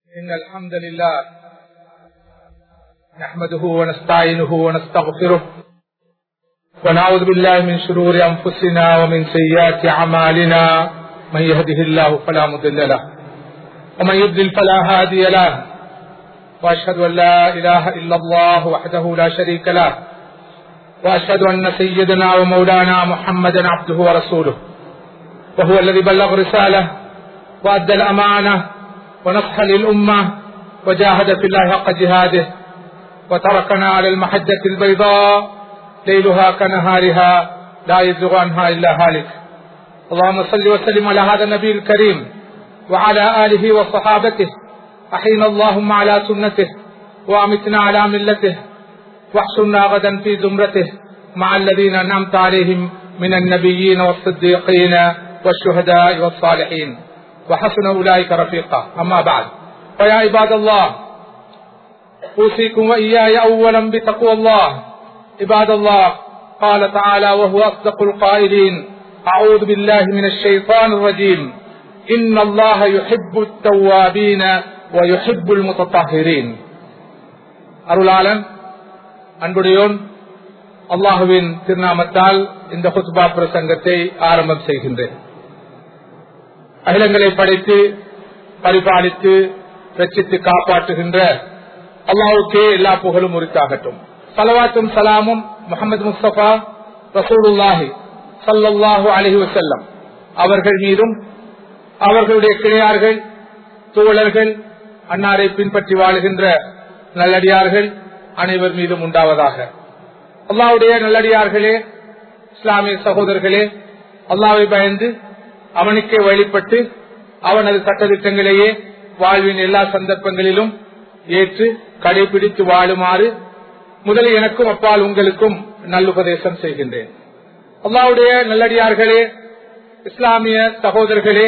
إن الحمد لله نحمده ونستعينه ونستغفره ونعوذ بالله من شرور أنفسنا ومن سيئات أعمالنا من يهده الله فلا مضل له ومن يضلل فلا هادي له وأشهد أن لا إله إلا الله وحده لا شريك له وأشهد أن سيدنا ومولانا محمدا عبده ورسوله وهو الذي بلغ رسالة وأدى الأمانة ونصح للأمة وجاهد في الله حق جهاده وتركنا على المحجة البيضاء ليلها كنهارها لا يزغ عنها إلا هالك اللهم صل وسلم على هذا النبي الكريم وعلى آله وصحابته أحينا اللهم على سنته وأمتنا على ملته واحشرنا غدا في زمرته مع الذين أنعمت عليهم من النبيين والصديقين والشهداء والصالحين وحسن أولئك رفيقا أما بعد فيا عباد الله أوصيكم وإياي أولا بتقوى الله عباد الله قال تعالى وهو أصدق القائلين أعوذ بالله من الشيطان الرجيم إن الله يحب التوابين ويحب المتطهرين அருளாளன் அன்புடையோன் அல்லாஹுவின் திருநாமத்தால் இந்த ஹுத்பா பிரசங்கத்தை ஆரம்பம் செய்கின்றேன் அகிலங்களை படைத்து பரிபாலித்து ரச்சித்து காப்பாற்றுகின்ற அல்லாவுக்கே எல்லா புகழும் உரித்தாகட்டும் சலவாத்தும் சலாமும் முகமது முஸ்தபா ரசூலுல்லாஹி சல்லாஹூ அலஹி வசல்லம் அவர்கள் மீதும் அவர்களுடைய கிளையார்கள் தோழர்கள் அன்னாரை பின்பற்றி வாழுகின்ற நல்லடியார்கள் அனைவர் மீதும் உண்டாவதாக அல்லாவுடைய நல்லடியார்களே இஸ்லாமிய சகோதரர்களே அல்லாவை பயந்து அவனுக்கே வழிபட்டு அவனது சட்டத்திட்டங்களையே வாழ்வின் எல்லா சந்தர்ப்பங்களிலும் ஏற்று கடைபிடித்து வாழுமாறு முதலில் எனக்கும் அப்பால் உங்களுக்கும் நல்லுபதேசம் செய்கின்றேன் அல்லாவுடைய நல்லடியார்களே இஸ்லாமிய சகோதரர்களே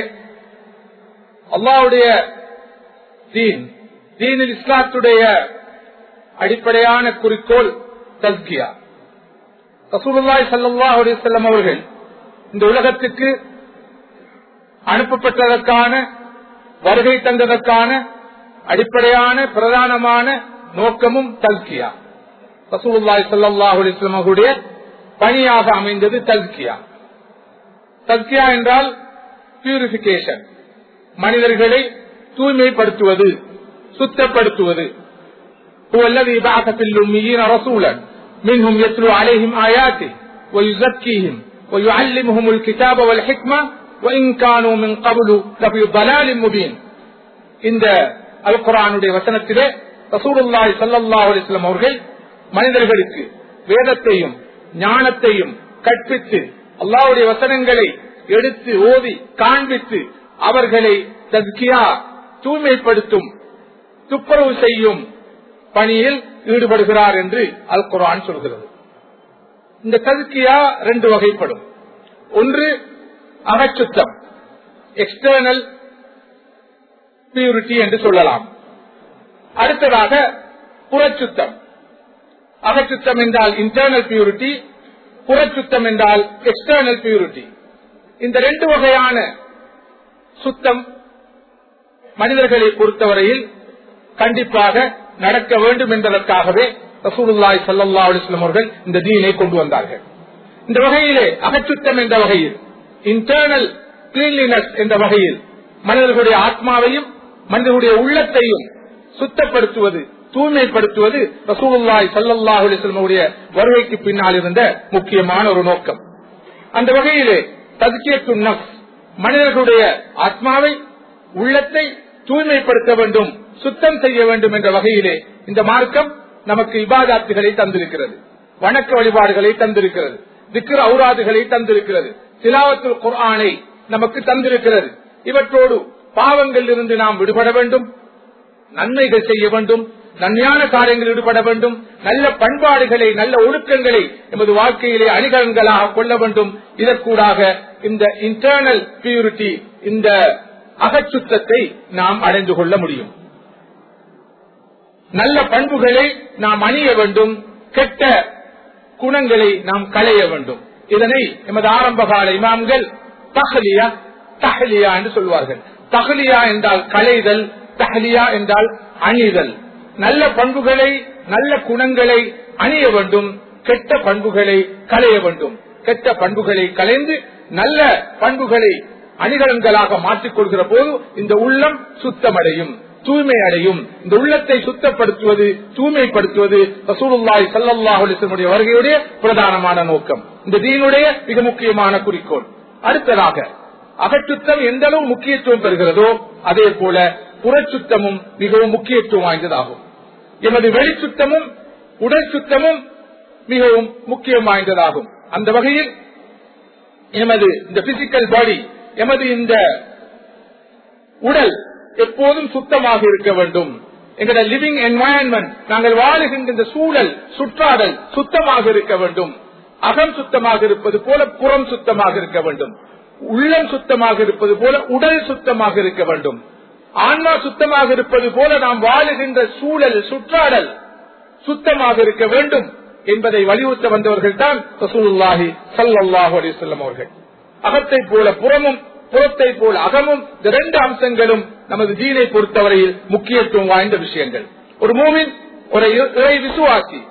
அல்லாவுடைய தீன் தீனில் இஸ்லாத்துடைய அடிப்படையான குறிக்கோள் தஸ்கியா ரசூலுல்லாய் சல்லாஹ் அலிசல்லம் அவர்கள் இந்த உலகத்துக்கு அனுப்பப்பட்டதற்கான வருகை தந்ததற்கான அடிப்படையான பிரதானமான நோக்கமும் தல்கியா ரசூலுல்லாய் சல்லாஹ் அலிஸ்லாம் அவர்களுடைய பணியாக அமைந்தது தல்கியா தல்கியா என்றால் பியூரிபிகேஷன் மனிதர்களை தூய்மைப்படுத்துவது சுத்தப்படுத்துவது هو الذي بعث في الأميين رسولا منهم يتلو عليهم آياته ويزكيهم ويعلمهم الكتاب والحكمة وإن كانوا من قبل لفي ضلال مبين இந்த அல் குரானுடைய வசனத்திலே ரசூலுல்லாய் சல்லாஹ் அலிஸ்லாம் அவர்கள் மனிதர்களுக்கு வேதத்தையும் ஞானத்தையும் கற்பித்து அல்லாவுடைய வசனங்களை எடுத்து ஓதி காண்பித்து அவர்களை தஸ்கியா தூய்மைப்படுத்தும் துப்புரவு செய்யும் பணியில் ஈடுபடுகிறார் என்று அல் குரான் சொல்கிறது இந்த ததுக்கியா ரெண்டு வகைப்படும் ஒன்று அகச்சுத்தம் எக்ஸ்டர்னல் பியூரிட்டி என்று சொல்லலாம் அடுத்ததாக புறச்சுத்தம் அகச்சுத்தம் என்றால் இன்டர்னல் பியூரிட்டி புறச்சுத்தம் என்றால் எக்ஸ்டர்னல் பியூரிட்டி இந்த ரெண்டு வகையான சுத்தம் மனிதர்களை பொறுத்தவரையில் கண்டிப்பாக நடக்க வேண்டும் என்பதற்காகவே ரசூலுல்லாய் சல்லா அலிஸ்லாம் அவர்கள் இந்த தீனை கொண்டு வந்தார்கள் இந்த வகையிலே அகச்சுத்தம் என்ற வகையில் இன்டர்னல் கிளீன்லினஸ் என்ற வகையில் மனிதர்களுடைய ஆத்மாவையும் மனிதர்களுடைய உள்ளத்தையும் சுத்தப்படுத்துவது தூய்மைப்படுத்துவது ரசூலுல்லாய் சல்லாஹ் அலிஸ்லமுடைய வருகைக்கு பின்னால் இருந்த முக்கியமான ஒரு நோக்கம் அந்த வகையிலே ததுக்கியத்து நஃப் மனிதர்களுடைய ஆத்மாவை உள்ளத்தை தூய்மைப்படுத்த வேண்டும் சுத்தம் செய்ய வேண்டும் என்ற வகையிலே இந்த மார்க்கம் நமக்கு இபாதாத்துகளை தந்திருக்கிறது வணக்க வழிபாடுகளை தந்திருக்கிறது திக்ர அவுராதுகளை தந்திருக்கிறது சிலாவத்துல் குர்ஆனை நமக்கு தந்திருக்கிறது இவற்றோடு பாவங்கள் இருந்து நாம் விடுபட வேண்டும் நன்மைகள் செய்ய வேண்டும் நன்மையான காரியங்கள் ஈடுபட வேண்டும் நல்ல பண்பாடுகளை நல்ல ஒழுக்கங்களை எமது வாழ்க்கையிலே அணிகலன்களாக கொள்ள வேண்டும் இதற்கூடாக இந்த இன்டர்னல் பியூரிட்டி இந்த அகச்சுத்தத்தை நாம் அடைந்து கொள்ள முடியும் நல்ல பண்புகளை நாம் அணிய வேண்டும் கெட்ட குணங்களை நாம் களைய வேண்டும் இதனை எமது ஆரம்ப கால இமாம்கள் தஹலியா தஹலியா என்று சொல்வார்கள் தஹலியா என்றால் களைதல் தஹலியா என்றால் அணிதல் நல்ல பண்புகளை நல்ல குணங்களை அணிய வேண்டும் கெட்ட பண்புகளை களைய வேண்டும் கெட்ட பண்புகளை கலைந்து நல்ல பண்புகளை அணிகலன்களாக மாற்றிக் கொள்கிற போது இந்த உள்ளம் சுத்தமடையும் தூய்மை அடையும் இந்த உள்ளத்தை சுத்தப்படுத்துவது தூய்மைப்படுத்துவது ரசூலுல்லாஹி ஸல்லல்லாஹு அலைஹி வஸல்லம் வருகையுடைய பிரதானமான நோக்கம் இந்த தீனுடைய மிக முக்கியமான குறிக்கோள் அடுத்ததாக அகச்சுத்தம் எந்த அளவு முக்கியத்துவம் பெறுகிறதோ அதே போல புறச்சுத்தமும் மிகவும் முக்கியத்துவம் வாய்ந்ததாகும் எமது வெளிச்சுத்தமும் உடல் சுத்தமும் மிகவும் முக்கியம் வாய்ந்ததாகும் அந்த வகையில் எமது இந்த பிசிக்கல் பாடி எமது இந்த உடல் எப்போதும் சுத்தமாக இருக்க வேண்டும் எங்களோட லிவிங் என்வாயன்மெண்ட் நாங்கள் வாழுகின்ற இந்த சூழல் சுற்றாடல் சுத்தமாக இருக்க வேண்டும் அகம் சுத்தமாக இருப்பது போல புறம் சுத்தமாக இருக்க வேண்டும் உள்ளம் சுத்தமாக இருப்பது போல உடல் சுத்தமாக இருக்க வேண்டும் ஆன்மா சுத்தமாக இருப்பது போல நாம் வாழுகின்ற சூழல் சுற்றாடல் சுத்தமாக இருக்க வேண்டும் என்பதை வலியுறுத்த வந்தவர்கள் தான் ரசூலுல்லாஹி சல்லாஹூ அலிசல்லம் அவர்கள் அகத்தை போல புறமும் புறத்தை போல அகமும் இந்த ரெண்டு அம்சங்களும் நமது தீனை பொறுத்தவரையில் முக்கியத்துவம் வாய்ந்த விஷயங்கள் ஒரு மூமின் ஒரு இறை விசுவாசி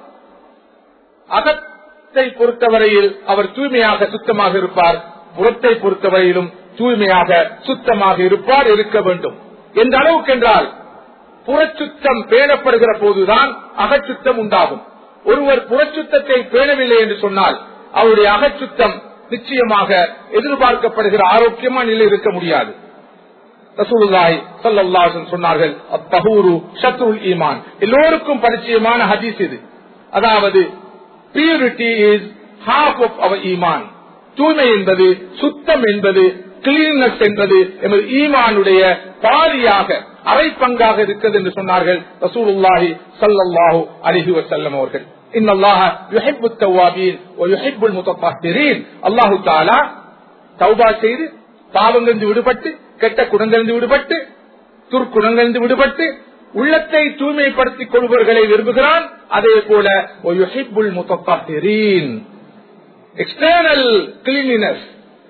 அகத்தை பொறுத்தவரையில் அவர் தூய்மையாக சுத்தமாக இருப்பார் புறத்தை பொறுத்தவரையிலும் தூய்மையாக சுத்தமாக இருப்பார் இருக்க வேண்டும் எந்த அளவுக்கு என்றால் புறச்சுத்தம் பேணப்படுகிற போதுதான் அகச்சுத்தம் உண்டாகும் ஒருவர் புறச்சுத்தத்தை பேணவில்லை என்று சொன்னால் அவருடைய அகச்சுத்தம் நிச்சயமாக எதிர்பார்க்கப்படுகிற ஆரோக்கியமான நிலை இருக்க முடியாது ரசூலுல்லாஹி ஸல்லல்லாஹு அலைஹி சொன்னார்கள் அத்தஹூரு ஷத்ருல் ஈமான் எல்லோருக்கும் பரிச்சயமான ஹதீஸ் இது அதாவது purity is half of our ஈமான் தூய்மை என்பது சுத்தம் என்பது கிளீன்னஸ் என்பது எமது ஈமானுடைய பாதியாக அரை பங்காக இருக்கிறது என்று சொன்னார்கள் ரசூலுல்லாஹி ஸல்லல்லாஹு அலைஹி வஸல்லம் அவர்கள் இன்னல்லாஹ யுஹிப்பு தவ்வாபீன் வ யுஹிப்புல் முத்தஹிரீன் அல்லாஹ் தஆலா தௌபா செய்து பாவங்களிலிருந்து விடுபட்டு கெட்ட குணங்களிலிருந்து விடுபட்டு துர்க்குணங்களிலிருந்து விடுபட்டு உள்ளத்தை தூய்மைப்படுத்திக் கொள்பவர்களை விரும்புகிறான் அதே போல யுஹிப்புல் முத்தஹிரீன் எக்ஸ்டர்னல் கிளீனினஸ்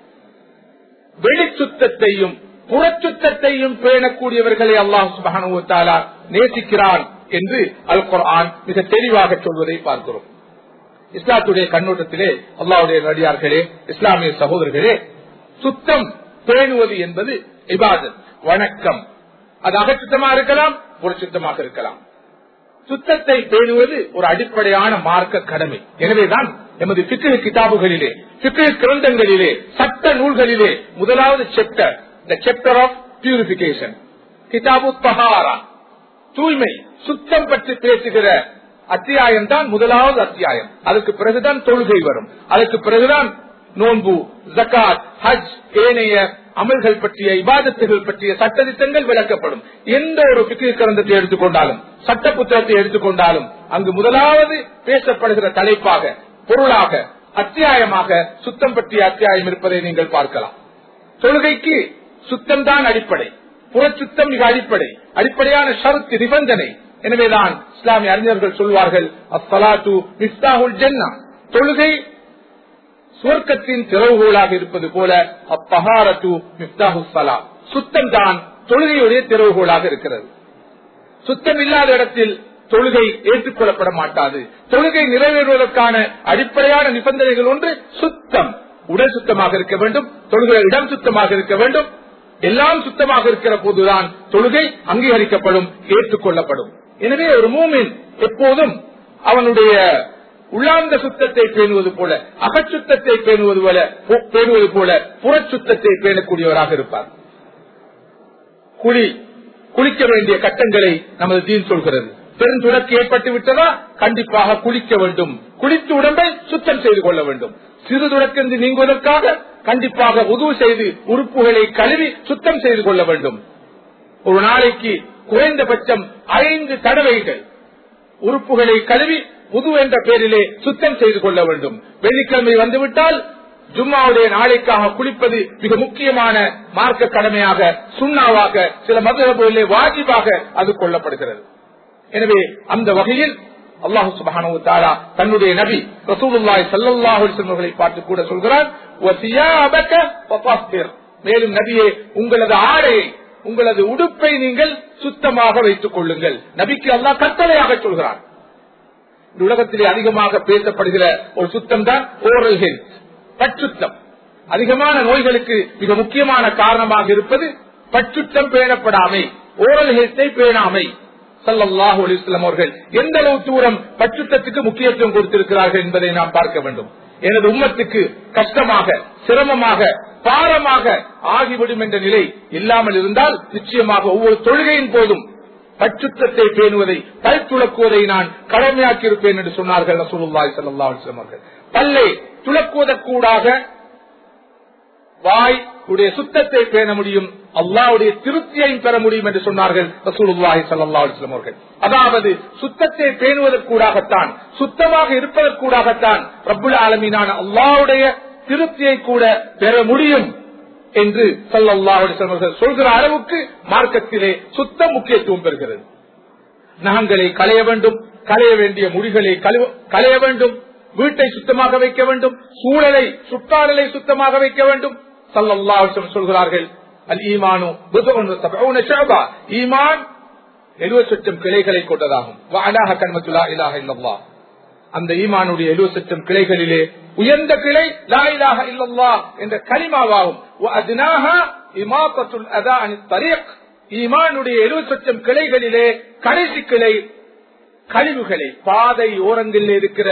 வெளிச்சுத்தத்தையும் புறச்சுத்தத்தையும் பேணக்கூடியவர்களை அல்லாஹ் சுபானுவத்தாலா நேசிக்கிறான் என்று அல் குர்ஆன் மிக தெளிவாக சொல்வதை பார்க்கிறோம் இஸ்லாத்துடைய கண்ணோட்டத்திலே அல்லாவுடைய நடிகார்களே இஸ்லாமிய சகோதரர்களே சுத்தம் பேணுவது என்பது இபாதத் வணக்கம் அது அகச்சுத்தமாக இருக்கலாம் புறச்சுத்தமாக இருக்கலாம் சுத்தத்தை பேணுவது ஒரு அடிப்படையான மார்க்க கடமை எனவேதான் எமது பிக்கு கிதாபுகளிலே பிக்கு கிரந்தங்களிலே சட்ட நூல்களிலே முதலாவது chapter the chapter of purification கிதாபு தஹாரா தூய்மை சுத்தம் பற்றி பேசுகிற அத்தியாயம் தான் முதலாவது அத்தியாயம் அதுக்கு பிறகுதான் தொழுகை வரும் அதுக்கு பிறகுதான் நோன்பு ஜக்காத் ஹஜ் ஏனைய அமல்கள் பற்றிய இபாதத்துகள் பற்றிய சட்டத்திட்டங்கள் விளக்கப்படும் எந்த ஒரு பிக்கு கிரந்தத்தை எடுத்துக்கொண்டாலும் சட்ட புத்தகத்தை எடுத்துக்கொண்டாலும் அங்கு முதலாவது பேசப்படுகிற தலைப்பாக பொருளாக அத்தியாயமாக சுத்தம் பற்றிய அத்தியாயம் இருப்பதை நீங்கள் பார்க்கலாம் தொழுகைக்கு சுத்தம் தான் அடிப்படை புறச்சுத்தம் மிக அடிப்படை அடிப்படையான ஷருத்து நிபந்தனை எனவேதான் இஸ்லாமிய அறிஞர்கள் சொல்வார்கள் அஸ்ஸலாத்து மிஸ்தாஹுல் ஜன்னா தொழுகை சுவர்க்கத்தின் திறவுகோலாக இருப்பது போல அப்பஹாரத்து மிஸ்தாஹு சலா சுத்தம் தான் தொழுகையுடைய திறவுகோலாக இருக்கிறது சுத்தம் இல்லாத இடத்தில் தொழுகை ஏற்றுக்கொள்ளப்பட மாட்டாது தொழுகை நிறைவேறுவதற்கான அடிப்படையான நிபந்தனைகள் ஒன்று சுத்தம் உடல் சுத்தமாக இருக்க வேண்டும் தொழுகிற இடம் சுத்தமாக இருக்க வேண்டும் எல்லாம் சுத்தமாக இருக்கிற போதுதான் தொழுகை அங்கீகரிக்கப்படும் ஏற்றுக்கொள்ளப்படும் எனவே ஒரு மூமின் எப்போதும் அவனுடைய உள்ளார்ந்த சுத்தத்தை பேணுவது போல அகச்சுத்தத்தை பேணுவது போல பேணுவது போல புறச்சுத்தத்தை பேணக்கூடியவராக இருப்பார் குழி குளிக்க வேண்டிய கட்டங்களை நமது தீன் சொல்கிறது பெருந்துடக்கு ஏற்பட்டு விட்டதா கண்டிப்பாக குளிக்க வேண்டும் குளித்து உடம்பை சுத்தம் செய்து கொள்ள வேண்டும் சிறு துடக்கிருந்து நீங்குவதற்காக கண்டிப்பாக உதவு செய்து உறுப்புகளை கழுவி சுத்தம் செய்து கொள்ள வேண்டும் ஒரு நாளைக்கு குறைந்தபட்சம் ஐந்து தடவைகள் உறுப்புகளை கழுவி புது என்ற பெயரிலே சுத்தம் செய்து கொள்ள வேண்டும் வெள்ளிக்கிழமை வந்துவிட்டால் ஜும்மாவுடைய நாளைக்காக குளிப்பது மிக முக்கியமான மார்க்க கடமையாக சுண்ணாவாக சில மதுரபுகளிலே வாஜிபாக அது கொள்ளப்படுகிறது எனவே அந்த வகையில் அல்லாஹு சுபானு தாரா தன்னுடைய நபி ரசூலுல்லாய் சல்லாஹு செல்வர்களை பார்த்து கூட சொல்கிறார் மேலும் நபியே உங்களது ஆடையை உங்களது உடுப்பை நீங்கள் சுத்தமாக வைத்துக் கொள்ளுங்கள் நபிக்கு அல்லாஹ் கட்டளையாக சொல்கிறார் இந்த உலகத்திலே அதிகமாக பேசப்படுகிற ஒரு சுத்தம் தான் ஓரல் ஹெல்த் பச்சுத்தம் அதிகமான நோய்களுக்கு மிக முக்கியமான காரணமாக இருப்பது பச்சுத்தம் பேணப்படாமை ஓரல் ஹெல்த்தை பேணாமை சல்லல்லாஹு அலிஸ்லாம் அவர்கள் எந்த அளவு தூரம் பச்சுத்தத்துக்கு முக்கியத்துவம் கொடுத்திருக்கிறார்கள் என்பதை நாம் பார்க்க வேண்டும் எனது உம்மத்துக்கு கஷ்டமாக சிரமமாக பாரமாக ஆகிவிடும் என்ற நிலை இல்லாமல் இருந்தால் நிச்சயமாக ஒவ்வொரு தொழுகையின் போதும் பச்சுத்தத்தை பேணுவதை பல் துளக்குவதை நான் கடமையாக்கி இருப்பேன் என்று சொன்னார்கள் ரசூலுல்லாஹி ஸல்லல்லாஹு அலைஹி வஸல்லம் அவர்கள் பல்லை துளக்குவதற்கூடாக வாய் உடைய சுத்தத்தை பேண முடியும் அல்லாவுடைய திருப்தியையும் பெற முடியும் என்று சொன்னார்கள் ரசூலுல்லாஹி ஸல்லல்லாஹு அலைஹி வஸல்லம் அவர்கள் அதாவது சுத்தத்தை பேணுவதற்கூடாகத்தான் சுத்தமாக இருப்பதற்கூடாகத்தான் ரப்புல் ஆலமீனான அல்லாவுடைய திருப்தியை கூட பெற முடியும் என்று சல்லல்லாஹு அலைஹி வஸல்லம் அவர்கள் சொல்கிற அளவுக்கு மார்க்கத்திலே சுத்த முக்கியத்துவம் பெறுகிறது நகங்களை களைய வேண்டும் களைய வேண்டிய முடிகளை கழுவ- களைய வேண்டும் வீட்டை சுத்தமாக வைக்க வேண்டும் சூழலை சுற்றாடலை சுத்தமாக வைக்க வேண்டும் சல்லல்லாஹு அலைஹி வஸல்லம் சொல்கிறார்கள் அல் ஈமானு பிதுஉன் வஸபஊன ஷுஅபா ஈமான் 70 லட்சம் கிளைகளை கொண்டதாகும் வஅலாஹ கல்மத்து லா இலாஹ இல்லல்லாஹ் அந்த ஈமானுடைய 70 லட்சம் கிளைகளிலே உயர்ந்த கிளை லா இலாஹ இல்லல்லாஹ் என்ற கலிமாவாகும் வஅத்னாஹா இமாத்தத்துல் அதா அனித் தரீக் ஈமானுடைய 70 லட்சம் கிளைகளிலே கடைசி கிளை கழிவுகளை பாதை ஓரங்களில் இருக்கிற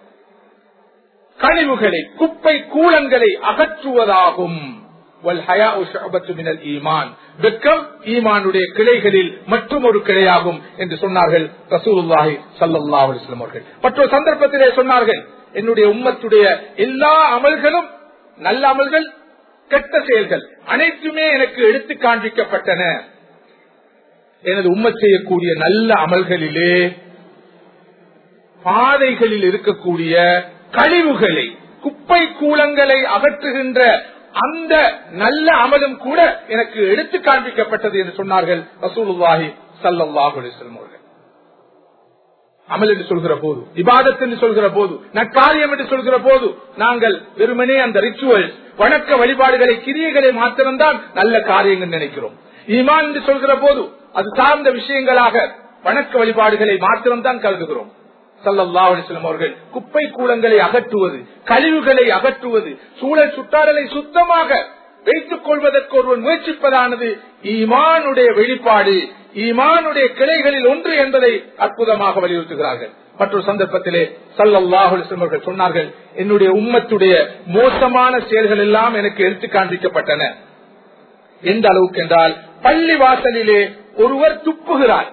கழிவுகளை குப்பை கூலங்களை அகற்றுவதாகும் வல்ஹயாஉ ஷுஅபத்து மினல் ஈமான் வெட்கம் ஈமானுடைய கிளைகளில் மற்றும் ஒரு கிளையாகும் என்று சொன்னார்கள் ரசூலுல்லாஹி ஸல்லல்லாஹு அலைஹி வஸல்லம் அவர்கள் மற்றொரு சந்தர்ப்பத்திலே சொன்னார்கள் என்னுடைய உம்மத்துடைய எல்லா அமல்களும் நல்ல அமல்கள் கெட்ட செயல்கள் அனைத்துமே எனக்கு எடுத்து காண்பிக்கப்பட்டன எனது உம்மத் செய்யக்கூடிய நல்ல அமல்களிலே பாதைகளில் இருக்கக்கூடிய கழிவுகளை குப்பை கூலங்களை அகற்றுகின்ற அந்த நல்ல அமலும் கூட எனக்கு எடுத்து காண்பிக்கப்பட்டது என்று சொன்னார்கள் ரசூலுல்லாஹி ஸல்லல்லாஹு அலைஹி வஸல்லம் அவர்கள் அமல் என்று சொல்கிற போது இபாதத் என்று சொல்கிற போது நற்காரியம் என்று சொல்கிற போது நாங்கள் வெறுமனே அந்த ரிச்சுவல் வணக்க வழிபாடுகளை கிரியைகளை மாத்திரம்தான் நல்ல காரியங்கள் நினைக்கிறோம் ஈமான் என்று சொல்கிற போது அது சார்ந்த விஷயங்களாக வணக்க வழிபாடுகளை மாத்திரம்தான் கருதுகிறோம் சல்லல்லாஹு அலைஹி வஸல்லம் அவர்கள் குப்பை கூலங்களை அகற்றுவது கழிவுகளை அகற்றுவது சூழல் சுற்றாடலை சுத்தமாக வைத்துக் கொள்வதற்கு ஒருவன் முயற்சிப்பதானது ஈமானுடைய வெளிப்பாடு ஈமானுடைய கிளைகளில் ஒன்று என்பதை அற்புதமாக வலியுறுத்துகிறார்கள் மற்றொரு சந்தர்ப்பத்திலே சல்லல்லாஹு அலைஹி வஸல்லம் அவர்கள் சொன்னார்கள் என்னுடைய உம்மத்துடைய மோசமான செயல்கள் எல்லாம் எனக்கு எடுத்து காண்பிக்கப்பட்டன எந்த அளவுக்கு என்றால் பள்ளி வாசலிலே ஒருவர் துப்புகிறார்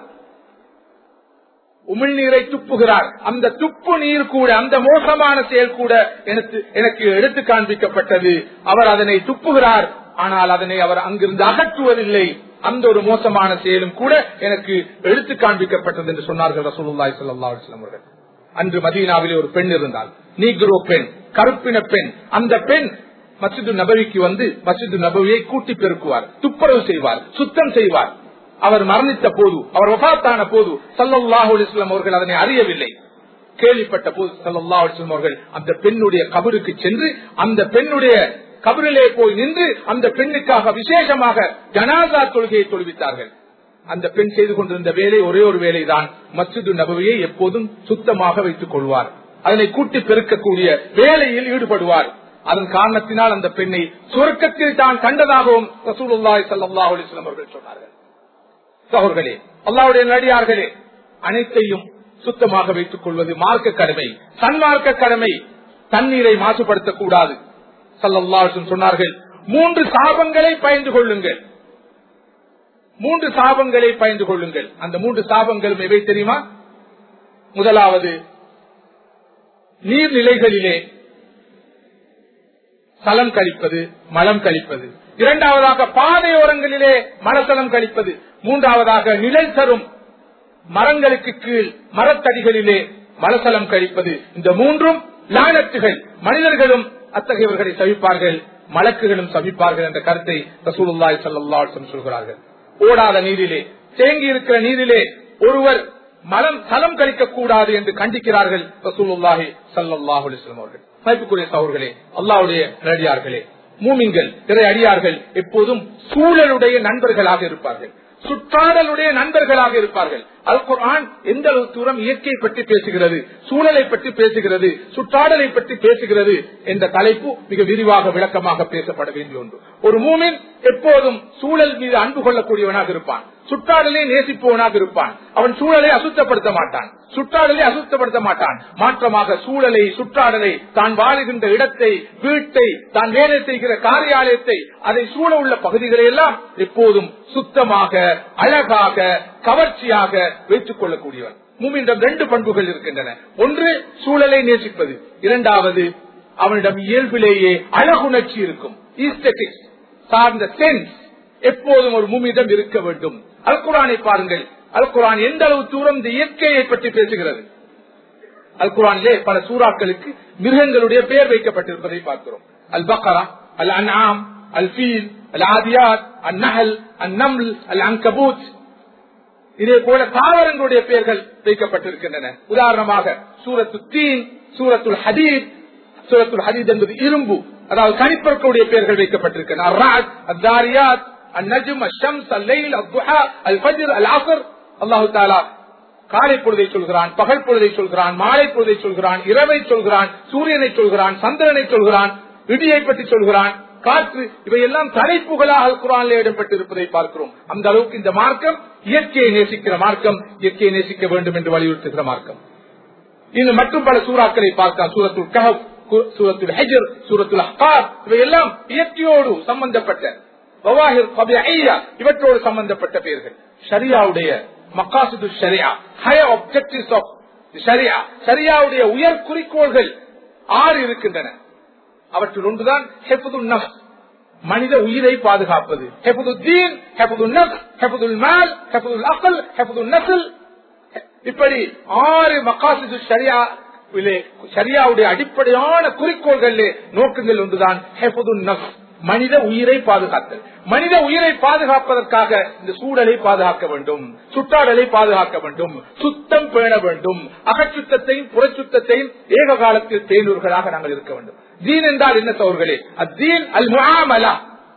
உமிழ்நீரை துப்புகிறார் அந்த துப்பு நீர் கூட அந்த மோசமான செயல் கூட எனக்கு எனக்கு எடுத்து காண்பிக்கப்பட்டது அவர் அதனை துப்புகிறார் ஆனால் அதனை அவர் அங்கிருந்து அகற்றுவதில்லை அந்த ஒரு மோசமான செயலும் கூட எனக்கு எடுத்து காண்பிக்கப்பட்டது என்று சொன்னார்கள் ரசூலுல்லாஹி ஸல்லல்லாஹு அலைஹி வஸல்லம் அவர்கள் அன்று மதீனாவிலே ஒரு பெண் இருந்தால் நீக்ரோ பெண் கருப்பின பெண் அந்த பெண் மஸ்ஜிது நபவிக்கு வந்து மஸ்ஜிது நபவியை கூட்டி பெருக்குவார் துப்புரவு செய்வார் சுத்தம் செய்வார் அவர் மரணித்த போது அவர் வபாத்தான போது சல்லல்லாஹு அலைஹி வஸல்லம் அவர்கள் அதனை அறியவில்லை கேள்விப்பட்ட போது சல்லல்லாஹு அலைஹி வஸல்லம் அவர்கள் அந்த பெண்ணுடைய கபருக்கு சென்று அந்த பெண்ணுடைய கபரிலே போய் நின்று அந்த பெண்ணுக்காக விசேஷமாக ஜனாசா தொழுகையை தொழுவித்தார்கள் அந்த பெண் செய்து கொண்டிருந்த வேலை ஒரே ஒரு வேலைதான் மஸ்ஜிது நபவியை எப்போதும் சுத்தமாக வைத்துக் கொள்வார் அதனை கூட்டி பெருக்கக்கூடிய வேலையில் ஈடுபடுவார் அதன் காரணத்தினால் அந்த பெண்ணை சுருக்கத்தில் தான் கண்டதாகவும் ரசூலுல்லாஹி ஸல்லல்லாஹு அலைஹி வஸல்லம் அவர்கள் சொன்னார்கள் சகோதரர்களே அல்லாவுடைய நடிகார்களே அனைத்தையும் சுத்தமாக வைத்துக் கொள்வது மார்க்க கடமை சன்மார்க்க கடமை தண்ணீரை மாசுபடுத்தக் கூடாது சல்லல்லாஹு சொன்னார்கள் மூன்று சாபங்களை பயந்து கொள்ளுங்கள் மூன்று சாபங்களை பயந்து கொள்ளுங்கள் அந்த மூன்று சாபங்களும் எவை தெரியுமா முதலாவது நீர்நிலைகளிலே சலம் கழிப்பது மலம் கழிப்பது இரண்டாவதாக பாதையோரங்களிலே மலசலம் கழிப்பது மூன்றாவதாக நிழல் தரும் மரங்களுக்கு கீழ் மரத்தடிகளிலே மலசலம் கழிப்பது இந்த மூன்றும் லானத்துகள் மனிதர்களும் அத்தகையவர்களை சவிப்பார்கள் மலக்குகளும் சவிப்பார்கள் என்ற கருத்தை ரசூலுல்லாய் சல்லா சொல்கிறார்கள் ஓடாத நீரிலே தேங்கி இருக்கிற நீரிலே ஒருவர் மலம் சலம் கழிக்க கூடாது என்று கண்டிக்கிறார்கள் ரசூலுல்லாஹி சல்லாஹு அலிஸ்லாம் அவர்கள் மதிப்புக்குரிய சகோதரர்களே அல்லாவுடைய நடிகார்களே மூமிங்கள் இறை அடியார்கள் எப்போதும் சூழலுடைய நண்பர்களாக இருப்பார்கள் சுற்றாடலுடைய நண்பர்களாக இருப்பார்கள் அல் குர்ஆன் எந்த அளவு தூரம் இயற்கையை பற்றி பேசுகிறது சூழலை பற்றி பேசுகிறது சுற்றாடலை பற்றி பேசுகிறது என்ற தலைப்பு மிக விரிவாக விளக்கமாக பேசப்பட வேண்டிய ஒன்று ஒரு மூமின் எப்போதும் சூழல் மீது அன்பு கொள்ளக்கூடியவனாக இருப்பான் சுற்றாடலை நேசிப்பவனாக இருப்பான் அவன் சூழலை அசுத்தப்படுத்த மாட்டான் சுற்றாடலை அசுத்தப்படுத்த மாட்டான் மாற்றமாக சூழலை சுற்றாடலை தான் வாழுகின்ற இடத்தை வீட்டை தான் வேலை செய்கிற காரியாலயத்தை அதை சூழ உள்ள பகுதிகளை எல்லாம் எப்போதும் சுத்தமாக அழகாக கவர்ச்சியாக வைத்துக் கொள்ளக்கூடியவன் மூமியிடம் ரெண்டு பண்புகள் இருக்கின்றன ஒன்று சூழலை நேசிப்பது இரண்டாவது அவனிடம் இயல்பிலேயே அழகுணர்ச்சி இருக்கும் ஈஸ்தட்டிக்ஸ் சார்ந்த சென்ஸ் எப்போதும் ஒரு மூமியிடம் இருக்க வேண்டும் அல்குரானை பாருங்கள் அல்குரான் எந்த அளவு தூரம் இந்த இயற்கையை பற்றி பேசுகிறது அல்குரானிலே பல சூறாக்களுக்கு மிருகங்களுடைய பெயர் வைக்கப்பட்டிருப்பதை பார்க்கிறோம் அல் பக்கரா அல் அன்ஆம் அல் ஃபீல் அல் ஆதியாத் அல் நஹல் அல் நம்ல் அல் அங்கபூத் இதே போல தாவரங்களுடைய பெயர்கள் வைக்கப்பட்டிருக்கின்றன உதாரணமாக சூரத்து தீன் சூரத்துல் ஹதீத் சூரத்துல் ஹதீத் என்பது இரும்பு அதாவது கனிப்பொருட்களுடைய பெயர்கள் வைக்கப்பட்டிருக்கின்றன அர்ராத் அத்தாரியாத் அந்நஜும் அஷம்ஸ் அல்லைல் அத்துஹா அல் ஃபஜ்ர் அல் ஆஃபர் அல்லாஹு தாலா காலை பொழுதை சொல்கிறான் பகல் பொழுதை சொல்கிறான் மாலை பொழுதை சொல்கிறான் இரவை சொல்கிறான் சூரியனை சொல்கிறான் சந்திரனை சொல்கிறான் இடியை பற்றி சொல்கிறான் காற்று இவையெல்லாம் தலைப்புகளாக குரானில் இடம்பெற்றிருப்பதை பார்க்கிறோம் அந்த அளவுக்கு இந்த மார்க்கம் இயற்கையை நேசிக்கிற மார்க்கம் இயற்கையை நேசிக்க வேண்டும் என்று வலியுறுத்துகிற மார்க்கம் இன்னும் மற்றும் பல சூறாக்களை பார்க்கலாம் சூரத்துல் கஹப் சூரத்துல் ஹஜர் சூரத்துல் அஹ்கார் இவையெல்லாம் இயற்கையோடு சம்பந்தப்பட்ட பவாஹிர் கபியா இவற்றோடு சம்பந்தப்பட்ட பெயர்கள் ஷரியாவுடைய மக்காசுது ஷரியா ஹையர் ஆப்ஜெக்டிவ்ஸ் ஆஃப் ஷரியா ஷரியாவுடைய உயர் குறிக்கோள்கள் ஆறு இருக்கின்றன அவற்றில் ஒன்றுதான் ஹெஃபுதுல் நஃப் மனித உயிரை பாதுகாப்பது ஹெஃபுது தீன் ஹெஃபுதுல் நஃப் ஹெஃபுதுல் மால் ஹெஃபுதுல் அகல் ஹெஃபுதுல் நஸ்ல் இப்படி ஆறு மக்காசிது ஷரியா ஷரியாவுடைய அடிப்படையான குறிக்கோள்கள் நோக்கங்கள் ஒன்றுதான் ஹெஃபுதுல் நஃப் மனித உயிரை பாதுகாத்தல் மனித உயிரை பாதுகாப்பதற்காக இந்த சூழலை பாதுகாக்க வேண்டும் சுற்றாடலை பாதுகாக்க வேண்டும் சுத்தம் பேண வேண்டும் அகச்சுத்தத்தையும் புறச்சுத்தத்தையும் ஏக காலத்தில் தேனூர்களாக நாங்கள் இருக்க வேண்டும் தீன் என்றால் என்ன சோர்களே அத்தீன் அல் முகாமலா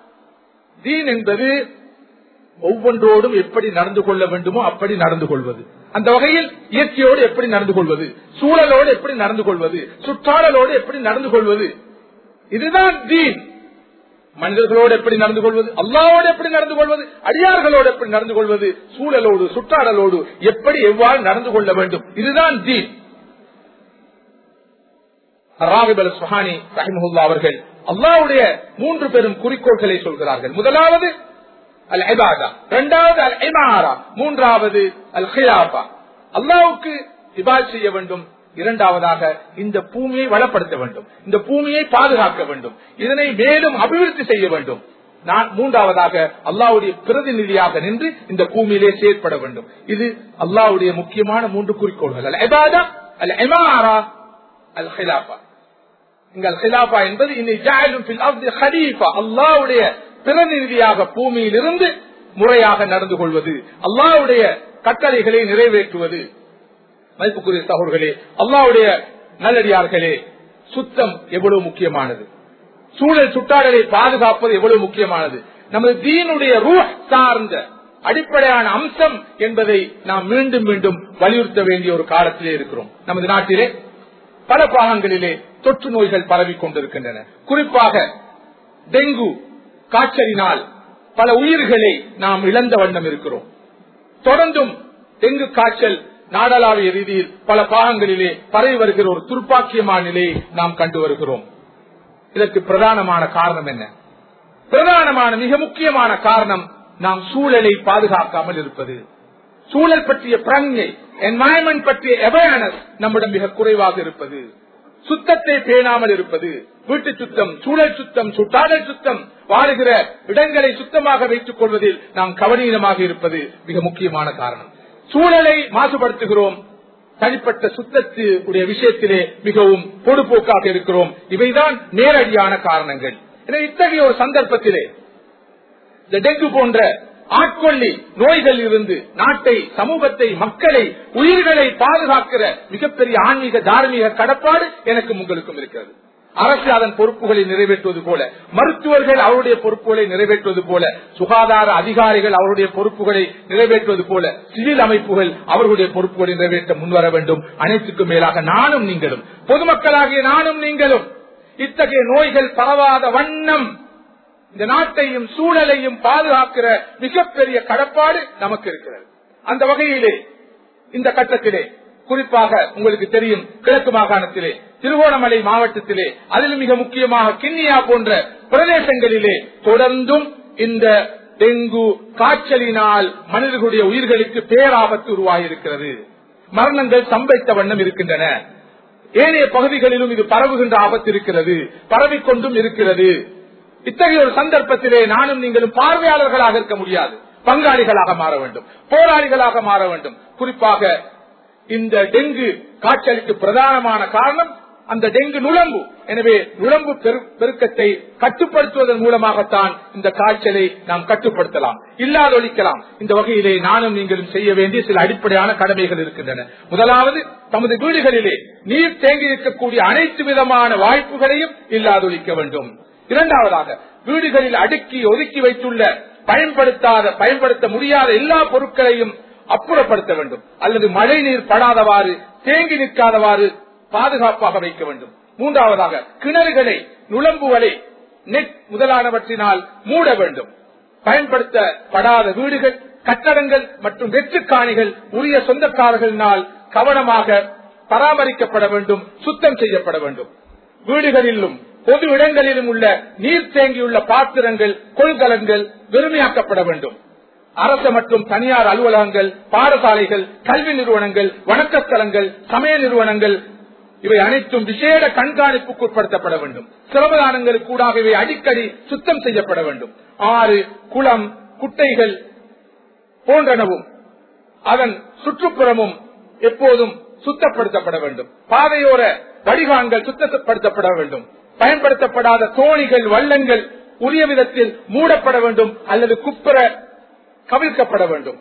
தீன் என்பது ஒவ்வொன்றோடும் எப்படி நடந்து கொள்ள வேண்டுமோ அப்படி நடந்து கொள்வது அந்த வகையில் இயற்கையோடு எப்படி நடந்து கொள்வது சூழலோடு எப்படி நடந்து கொள்வது சுற்றாடலோடு எப்படி நடந்து கொள்வது இதுதான் தீன் மனிதர்களோடு எப்படி நடந்து கொள்வது அல்லாவோடு எப்படி நடந்து கொள்வது அடியார்களோடு எப்படி நடந்து கொள்வது சூழலோடு சுற்றாடலோடு எப்படி எவ்வாறு நடந்து கொள்ள வேண்டும் இதுதான் தீன் ராகிபல் சுஹானி ரஹிமுல்லா அவர்கள் அல்லாவுடைய மூன்று பெரும் குறிக்கோள்களை சொல்கிறார்கள் முதலாவது அல் ஐபாதா இரண்டாவது அல் ஐமாரா மூன்றாவது அல் ஹிலாபா அல்லாவுக்கு இபாத் செய்ய வேண்டும் இரண்டாவதாக இந்த பூமியை வளப்படுத்த வேண்டும் இந்த பூமியை பாதுகாக்க வேண்டும் இதனை மேலும் அபிவிருத்தி செய்ய வேண்டும் நான் மூன்றாவதாக அல்லாவுடைய பிரதிநிதியாக நின்று இந்த பூமியிலே செயற்பட வேண்டும் இது அல்லாவுடைய முக்கியமான மூன்று குறிக்கோள்கள் அல் ஐபாதா அல் ஐமாரா அல் ஹிலாபா இங்க ஹிலாபா என்பது அல்லாவுடைய பிரதிநிதியாக பூமியில் இருந்து முறையாக நடந்து கொள்வது அல்லாவுடைய கட்டளைகளை நிறைவேற்றுவது மதிப்புக்குரிய சகோதர்களே அல்லாவுடைய நல்லடியார்களே சுத்தம் எவ்வளவு முக்கியமானது சூழல் சுட்டாடலை பாதுகாப்பது எவ்வளவு முக்கியமானது நமது தீனுடைய ரூஹ் சார்ந்த அடிப்படையான அம்சம் என்பதை நாம் மீண்டும் மீண்டும் வலியுறுத்த வேண்டிய ஒரு காலத்திலே இருக்கிறோம் நமது நாட்டிலே பல பாகங்களிலே தொற்று நோய்கள் பரவிக் கொண்டிருக்கின்றன குறிப்பாக டெங்கு காய்ச்சலினால் பல உயிர்களை நாம் இழந்த வண்ணம் இருக்கிறோம் தொடர்ந்தும் டெங்கு காய்ச்சல் நாடளாவிய ரீதியில் பல பாகங்களிலே பரவி வருகிற ஒரு துர்ப்பாக்கியமான நிலையை நாம் கண்டு வருகிறோம் இதற்கு பிரதானமான காரணம் என்ன பிரதானமான மிக முக்கியமான காரணம் நாம் சூழலை பாதுகாக்காமல் இருப்பது சூழல் பற்றிய பிரங்கை என்வாயன்மெண்ட் பற்றிய அவேர்னஸ் நம்மிடம் மிக குறைவாக இருப்பது சுத்தத்தை பேணாமல் இருப்பது வீட்டு சுத்தம் சூழல் சுத்தம் சுட்டாடல் சுத்தம் வாழுகிற இடங்களை சுத்தமாக வைத்துக் கொள்வதில் நாம் கவனீனமாக இருப்பது மிக முக்கியமான காரணம் சூழலை மாசுபடுத்துகிறோம் தனிப்பட்ட சுத்தத்து உடைய விஷயத்திலே மிகவும் பொடுபோக்காக இருக்கிறோம் இவைதான் நேரடியான காரணங்கள் எனவே இத்தகைய ஒரு சந்தர்ப்பத்திலே இந்த டெங்கு போன்ற ஆட்கொள்ளி நோய்கள் இருந்து நாட்டை சமூகத்தை மக்களை உயிர்களை பாதுகாக்கிற மிகப்பெரிய ஆன்மீக தார்மீக கடப்பாடு எனக்கும் உங்களுக்கும் இருக்கிறது அரசு அதன் பொறுப்புகளை நிறைவேற்றுவது போல மருத்துவர்கள் அவருடைய பொறுப்புகளை நிறைவேற்றுவது போல சுகாதார அதிகாரிகள் அவருடைய பொறுப்புகளை நிறைவேற்றுவது போல சிவில் அமைப்புகள் அவர்களுடைய பொறுப்புகளை நிறைவேற்ற முன்வர வேண்டும் அனைத்துக்கும் மேலாக நானும் நீங்களும் பொதுமக்களாகிய நானும் நீங்களும் இத்தகைய நோய்கள் பரவாத வண்ணம் இந்த நாட்டையும் சூழலையும் பாதுகாக்கிற மிகப்பெரிய கடப்பாடு நமக்கு இருக்கிறது அந்த வகையிலே இந்த கட்டத்திலே குறிப்பாக உங்களுக்கு தெரியும் கிழக்கு மாகாணத்திலே திருவோணமலை மாவட்டத்திலே அதில் மிக முக்கியமாக கிண்ணியா போன்ற பிரதேசங்களிலே தொடர்ந்தும் இந்த டெங்கு காய்ச்சலினால் மனிதர்களுடைய உயிர்களுக்கு பேராபத்து உருவாகியிருக்கிறது மரணங்கள் சம்பவித்த வண்ணம் இருக்கின்றன ஏனைய பகுதிகளிலும் இது பரவுகின்ற ஆபத்து இருக்கிறது பரவிக்கொண்டும் இருக்கிறது இத்தகைய ஒரு சந்தர்ப்பத்திலே நானும் நீங்களும் பார்வையாளர்களாக இருக்க முடியாது பங்காளிகளாக மாற வேண்டும் போராளிகளாக மாற வேண்டும் குறிப்பாக இந்த டெங்கு காய்ச்சலுக்கு பிரதானமான காரணம் அந்த டெங்கு நுழம்பு எனவே நுழம்பு பெருக்கத்தை கட்டுப்படுத்துவதன் மூலமாகத்தான் இந்த காய்ச்சலை நாம் கட்டுப்படுத்தலாம் இல்லாதொழிக்கலாம் இந்த வகையிலே நானும் நீங்களும் செய்ய வேண்டிய சில அடிப்படையான கடமைகள் இருக்கின்றன முதலாவது தமது வீடுகளிலே நீர் தேங்கி இருக்கக்கூடிய அனைத்து விதமான வாய்ப்புகளையும் இல்லாதொழிக்க வேண்டும் இரண்டாவதாக வீடுகளில் அடுக்கி ஒதுக்கி வைத்துள்ள பயன்படுத்தாத பயன்படுத்த முடியாத எல்லா பொருட்களையும் அப்புறப்படுத்த வேண்டும் அல்லது மழை நீர் படாதவாறு தேங்கி நிற்காதவாறு பாதுகாப்பாக வைக்க வேண்டும் மூன்றாவதாக கிணறுகளை நுழம்புகளை நெட் முதலானவற்றினால் மூட வேண்டும் பயன்படுத்தப்படாத வீடுகள் கட்டடங்கள் மற்றும் வெற்றுக்காணிகள் உரிய சொந்தக்காரர்களினால் கவனமாக பராமரிக்கப்பட வேண்டும் சுத்தம் செய்யப்பட வேண்டும் வீடுகளிலும் பொது இடங்களிலும் உள்ள நீர் தேங்கியுள்ள பாத்திரங்கள் கொள்கலன்கள் வெறுமையாக்கப்பட வேண்டும் அரசு மற்றும் தனியார் அலுவலகங்கள் பாடசாலைகள் கல்வி நிறுவனங்கள் வணக்கஸ்தலங்கள் சமய நிறுவனங்கள் இவை அனைத்தும் விசேட கண்காணிப்புக்கு உட்படுத்தப்பட வேண்டும் சிரமதானங்களுக்கு கூடாக இவை அடிக்கடி சுத்தம் செய்யப்பட வேண்டும் ஆறு குளம் குட்டைகள் போன்றனவும் அதன் சுற்றுப்புறமும் எப்போதும் சுத்தப்படுத்தப்பட வேண்டும் பாதையோர வடிகான்கள் சுத்தப்படுத்தப்பட வேண்டும் பயன்படுத்தப்படாத தோணிகள் வள்ளங்கள் உரிய விதத்தில் மூடப்பட வேண்டும் அல்லது குப்புற கவிழ்க்கப்பட வேண்டும்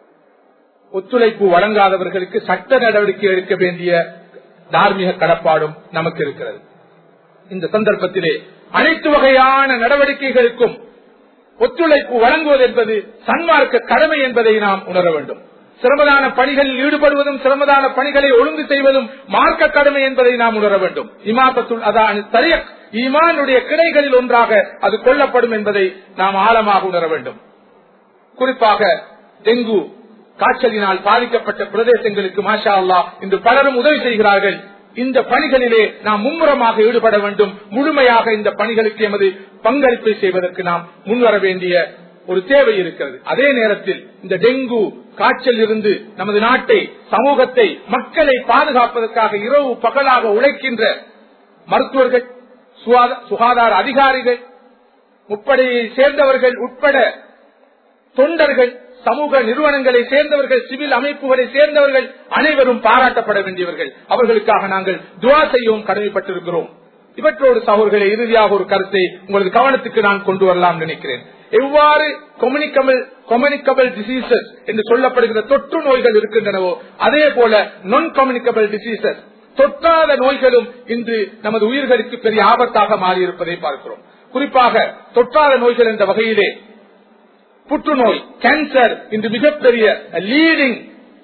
ஒத்துழைப்பு வழங்காதவர்களுக்கு சட்ட நடவடிக்கை எடுக்க வேண்டிய தார்மீக கடப்பாடும் நமக்கு இருக்கிறது இந்த சந்தர்ப்பத்திலே அனைத்து வகையான நடவடிக்கைகளுக்கும் ஒத்துழைப்பு வழங்குவது என்பது சன்மார்க்க கடமை என்பதை நாம் உணர வேண்டும் சிரமதான பணிகளில் ஈடுபடுவதும் சிரமதான பணிகளை ஒழுங்கு செய்வதும் மார்க்க கடமை என்பதை நாம் உணர வேண்டும் இமாபத்துள் அதான் தரிய ஈமானுடைய கிளைகளில் ஒன்றாக அது கொல்லப்படும் என்பதை நாம் ஆழமாக உணர வேண்டும் குறிப்பாக டெங்கு காய்ச்சலினால் பாதிக்கப்பட்ட பிரதேசங்களுக்கு மாஷா அல்லா இன்று பலரும் உதவி செய்கிறார்கள் இந்த பணிகளிலே நாம் மும்முரமாக ஈடுபட வேண்டும் முழுமையாக இந்த பணிகளுக்கு எமது பங்களிப்பை செய்வதற்கு நாம் முன்வர வேண்டிய ஒரு தேவை இருக்கிறது அதே நேரத்தில் இந்த டெங்கு காய்ச்சல் இருந்து நமது நாட்டை சமூகத்தை மக்களை பாதுகாப்பதற்காக இரவு பகலாக உழைக்கின்ற மருத்துவர்கள் சுகாதார அதிகாரிகள் முப்படையை சேர்ந்தவர்கள் உட்பட தொண்டர்கள் சமூக நிறுவனங்களை சேர்ந்தவர்கள் சிவில் அமைப்புகளை சேர்ந்தவர்கள் அனைவரும் பாராட்டப்பட வேண்டியவர்கள் அவர்களுக்காக நாங்கள் துவா செய்யவும் கடமைப்பட்டிருக்கிறோம் இவற்றோடு சகோதரர்களை இறுதியாக ஒரு கருத்தை உங்களது கவனத்துக்கு நான் கொண்டு வரலாம் நினைக்கிறேன் எவ்வாறு கொம்யூனிகபிள் கொம்யூனிகபிள் டிசீசஸ் என்று சொல்லப்படுகிற தொற்று நோய்கள் இருக்கின்றனவோ அதே போல நான் கம்யூனிகபிள் டிசீசஸ் தொற்றாத நோய்களும் இன்று நமது உயிர்களுக்கு பெரிய ஆபத்தாக மாறியிருப்பதை பார்க்கிறோம் குறிப்பாக தொற்றாத நோய்கள் என்ற வகையிலே புற்றுநோய் கேன்சர் இன்று மிகப்பெரிய லீடிங்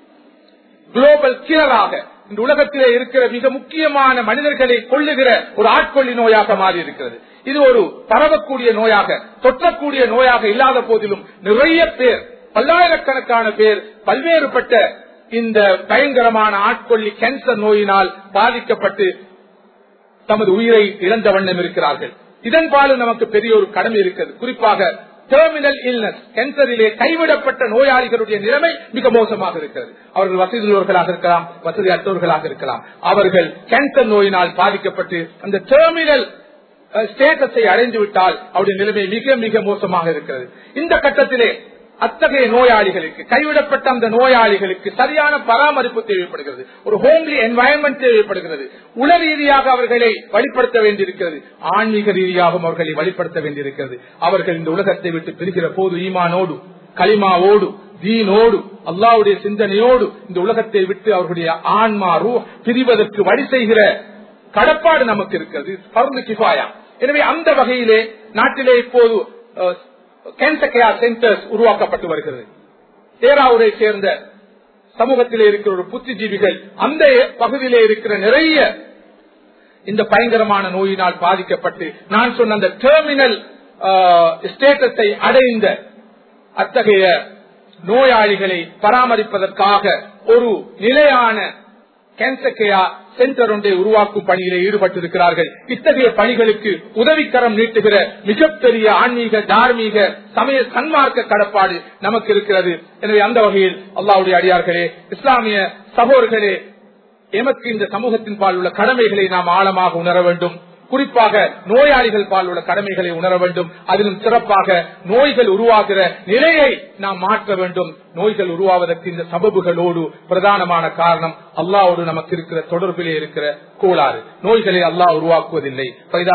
குளோபல் கிளராக இந்த உலகத்திலே இருக்கிற மிக முக்கியமான மனிதர்களை கொள்ளுகிற ஒரு ஆட்கொள்ளி நோயாக மாறி இருக்கிறது இது ஒரு பரவக்கூடிய நோயாக தொற்றக்கூடிய நோயாக இல்லாத போதிலும் நிறைய பேர் பல்லாயிரக்கணக்கான பேர் பல்வேறுபட்ட இந்த பயங்கரமான ஆட்கொள்ளி கேன்சர் நோயினால் பாதிக்கப்பட்டு தமது உயிரை இழந்த வண்ணம் இருக்கிறார்கள் இதன் பாலும் நமக்கு பெரிய ஒரு கடமை இருக்கிறது குறிப்பாக டெர்மினல் இல்னஸ் கேன்சரிலே கைவிடப்பட்ட நோயாளிகளுடைய நிலைமை மிக மோசமாக இருக்கிறது அவர்கள் வசதியுள்ளவர்களாக இருக்கலாம் வசதி அற்றவர்களாக இருக்கலாம் அவர்கள் கேன்சர் நோயினால் பாதிக்கப்பட்டு அந்த டெர்மினல் ஸ்டேட்டஸை அடைந்து விட்டால் அவருடைய நிலைமை மிக மிக மோசமாக இருக்கிறது இந்த கட்டத்திலே அத்தகைய நோயாளிகளுக்கு கைவிடப்பட்ட அந்த நோயாளிகளுக்கு சரியான பராமரிப்பு தேவைப்படுகிறது ஒரு ஹோம்லி என்வாயன்மெண்ட் தேவைப்படுகிறது உள ரீதியாக அவர்களை வழிபடுத்த வேண்டியிருக்கிறது ஆன்மீக ரீதியாகவும் அவர்களை வழிபடுத்த வேண்டியிருக்கிறது அவர்கள் இந்த உலகத்தை விட்டு பிரிகிற போது ஈமானோடு களிமாவோடு தீனோடு அல்லாவுடைய சிந்தனையோடு இந்த உலகத்தை விட்டு அவர்களுடைய ஆன்மா ரூ பிரிவதற்கு வழி செய்கிற கடப்பாடு நமக்கு இருக்கிறது பருந்து கிஃபாயா எனவே அந்த வகையிலே நாட்டிலே இப்போது கேன்சர் கேர் சென்டர்ஸ் உருவாக்கப்பட்டு வருகிறது தேராவூரை சேர்ந்த சமூகத்திலே இருக்கிற ஒரு புத்திஜீவிகள் அந்த பகுதியிலே இருக்கிற நிறைய இந்த பயங்கரமான நோயினால் பாதிக்கப்பட்டு நான் சொன்ன அந்த டெர்மினல் ஸ்டேட்டஸை அடைந்த அத்தகைய நோயாளிகளை பராமரிப்பதற்காக ஒரு நிலையான கேன்சர் கேர் சென்டர் ஒன்றை உருவாக்கும் பணியிலே ஈடுபட்டிருக்கிறார்கள் இத்தகைய பணிகளுக்கு உதவிக்கரம் நீட்டுகிற மிகப்பெரிய ஆன்மீக தார்மீக சமய சன்மார்க்க கடப்பாடு நமக்கு இருக்கிறது எனவே அந்த வகையில் அல்லாவுடைய அடியார்களே இஸ்லாமிய சகோதர்களே எமக்கு இந்த சமூகத்தின் பால் உள்ள கடமைகளை நாம் ஆழமாக உணர வேண்டும் குறிப்பாக நோயாளிகள் பால் உள்ள கடமைகளை உணர வேண்டும் அதிலும் சிறப்பாக நோய்கள் உருவாகிற நிலையை நாம் மாற்ற வேண்டும் நோய்கள் உருவாவதற்கு இந்த சபபுகளோடு பிரதானமான காரணம் அல்லாவோடு நமக்கு இருக்கிற தொடர்பிலே இருக்கிற கோளாறு நோய்களை அல்லாஹ் உருவாக்குவதில்லை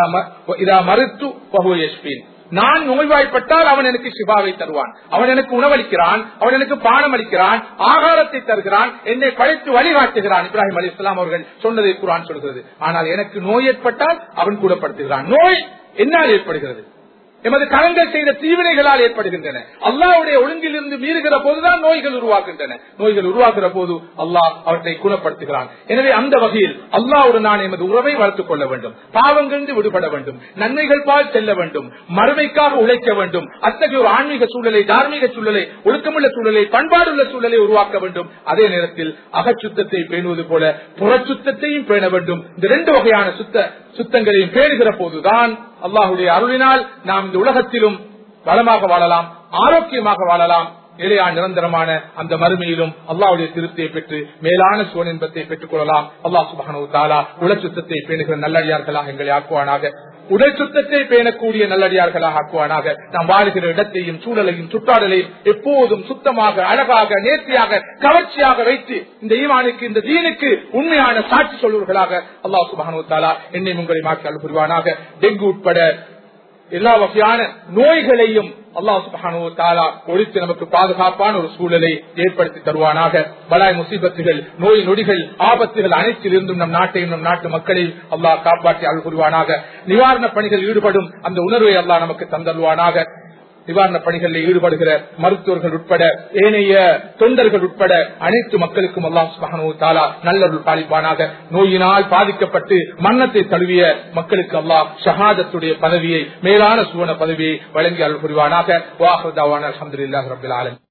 இதா மறுத்து பகுயஸ்பின் நான் நோய்வாய்ப்பட்டால் அவன் எனக்கு சிவாவை தருவான் அவன் எனக்கு உணவளிக்கிறான் அவன் எனக்கு பானம் அளிக்கிறான் ஆகாரத்தை தருகிறான் என்னை படைத்து வழிகாட்டுகிறான் இப்ராஹிம் அலி இஸ்லாம் அவர்கள் சொன்னதை குரான் சொல்கிறது ஆனால் எனக்கு நோய் ஏற்பட்டால் அவன் கூடப்படுத்துகிறான் நோய் என்னால் ஏற்படுகிறது எமது கரங்கள் செய்த தீவினைகளால் ஏற்படுகின்றன அல்லாவுடைய ஒழுங்கில் இருந்து மீறுகிற போதுதான் நோய்கள் உருவாகின்றன நோய்கள் உருவாகிற போது அல்லாஹ் அவற்றை குணப்படுத்துகிறான் எனவே அந்த வகையில் அல்லாவோடு நான் எமது உறவை வளர்த்துக் கொள்ள வேண்டும் பாவங்களிலிருந்து விடுபட வேண்டும் நன்மைகள் பால் செல்ல வேண்டும் மறுமைக்காக உழைக்க வேண்டும் அத்தகைய ஒரு ஆன்மீக சூழலை தார்மீக சூழலை ஒழுக்கமுள்ள சூழலை பண்பாடுள்ள சூழலை உருவாக்க வேண்டும் அதே நேரத்தில் அகச்சுத்தத்தை பேணுவது போல புறச்சுத்தத்தையும் பேண வேண்டும் இந்த ரெண்டு வகையான சுத்த சுத்தங்களையும் பேணுகிற போதுதான் அல்லாஹுடைய அருளினால் நாம் இந்த உலகத்திலும் வளமாக வாழலாம் ஆரோக்கியமாக வாழலாம் நிலையா நிரந்தரமான அந்த மறுமையிலும் அல்லாவுடைய திருப்தியை பெற்று மேலான சுவனின்பத்தை பெற்றுக் கொள்ளலாம் அல்லாஹ் சுபானு தாலா உலச்சுத்தத்தை பேணுகிற நல்லடியார்களாக எங்களை ஆக்குவானாக உடல் சுத்தத்தை பேணக்கூடிய நல்லடியார்களாக ஆக்குவானாக நாம் வாழ்கிற இடத்தையும் சூழலையும் சுற்றாடலையும் எப்போதும் சுத்தமாக அழகாக நேர்த்தியாக கவர்ச்சியாக வைத்து இந்த ஈமானுக்கு இந்த தீனுக்கு உண்மையான சாட்சி சொல்வர்களாக அல்லாஹ் சுபானு தாலா என்னை உங்களை மாற்றி அல் புரிவானாக டெங்கு உட்பட எல்லா வகையான நோய்களையும் அல்லாஹ் சுபானு தாலா ஒழித்து நமக்கு பாதுகாப்பான ஒரு சூழலை ஏற்படுத்தி தருவானாக பலாய் முசீபத்துகள் நோய் நொடிகள் ஆபத்துகள் அனைத்தில் இருந்தும் நம் நாட்டையும் நம் நாட்டு மக்களையும் அல்லாஹ் காப்பாற்றி அருள் புரிவானாக நிவாரண பணிகள் ஈடுபடும் அந்த உணர்வை அல்லாஹ் நமக்கு தந்தல்வானாக நிவாரண பணிகளில் ஈடுபடுகிற மருத்துவர்கள் உட்பட ஏனைய தொண்டர்கள் உட்பட அனைத்து மக்களுக்கும் அல்லாஹ் சுபஹானு தாலா நல்லருள் பாலிப்பானாக நோயினால் பாதிக்கப்பட்டு மன்னத்தை தழுவிய மக்களுக்கு அல்லாஹ் ஷஹாதத்துடைய பதவியை மேலான சுவன பதவியை வழங்கி அருள் புரிவானாக வாஹதாவான அலமதுல்லாஹ் ரபில் ஆலன்